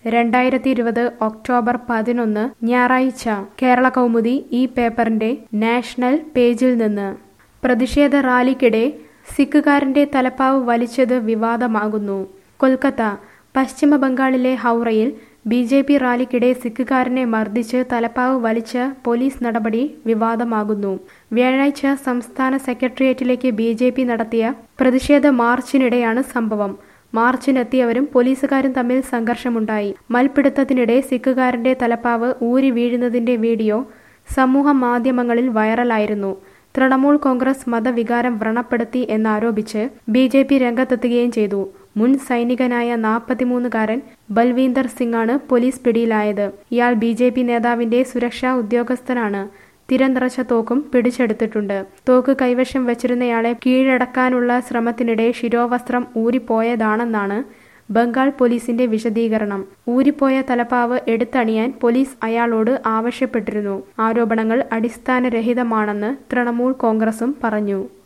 രണ്ടായിരത്തി ഇരുപത് ഒക്ടോബർ പതിനൊന്ന് ഞായറാഴ്ച കേരള കൗമുദി ഈ പേപ്പറിന്റെ നാഷണൽ പേജിൽ നിന്ന് പ്രതിഷേധ റാലിക്കിടെ സിഖുകാരന്റെ തലപ്പാവ് വലിച്ചത് വിവാദമാകുന്നു കൊൽക്കത്ത പശ്ചിമ ബംഗാളിലെ ഹൗറയിൽ ബി ജെ പി റാലിക്കിടെ സിഖുകാരനെ മർദ്ദിച്ച് തലപ്പാവ് വലിച്ച പോലീസ് നടപടി വിവാദമാകുന്നു വ്യാഴാഴ്ച സംസ്ഥാന സെക്രട്ടേറിയറ്റിലേക്ക് ബി ജെ പി നടത്തിയ പ്രതിഷേധ മാർച്ചിനിടെയാണ് സംഭവം മാർച്ചിനെത്തിയവരും പോലീസുകാരും തമ്മിൽ സംഘർഷമുണ്ടായി മൽപിടുത്തത്തിനിടെ സിഖുകാരന്റെ തലപ്പാവ് ഊരി വീഴുന്നതിന്റെ വീഡിയോ സമൂഹ മാധ്യമങ്ങളിൽ വൈറലായിരുന്നു തൃണമൂൽ കോൺഗ്രസ് മതവികാരം വ്രണപ്പെടുത്തി എന്നാരോപിച്ച് ബി ജെ പി രംഗത്തെത്തുകയും ചെയ്തു മുൻ സൈനികനായ നാൽപ്പത്തിമൂന്നുകാരൻ ബൽവീന്ദർ സിംഗാണ് പോലീസ് പിടിയിലായത് ഇയാൾ ബി ജെ പി നേതാവിന്റെ സുരക്ഷാ ഉദ്യോഗസ്ഥനാണ് തിരനിറച്ച തോക്കും പിടിച്ചെടുത്തിട്ടുണ്ട് തോക്ക് കൈവശം വെച്ചിരുന്നയാളെ കീഴടക്കാനുള്ള ശ്രമത്തിനിടെ ശിരോവസ്ത്രം ഊരിപ്പോയതാണെന്നാണ് ബംഗാൾ പോലീസിന്റെ വിശദീകരണം ഊരിപ്പോയ തലപ്പാവ് എടുത്തണിയാൻ പോലീസ് അയാളോട് ആവശ്യപ്പെട്ടിരുന്നു ആരോപണങ്ങൾ അടിസ്ഥാനരഹിതമാണെന്ന് തൃണമൂൽ കോൺഗ്രസും പറഞ്ഞു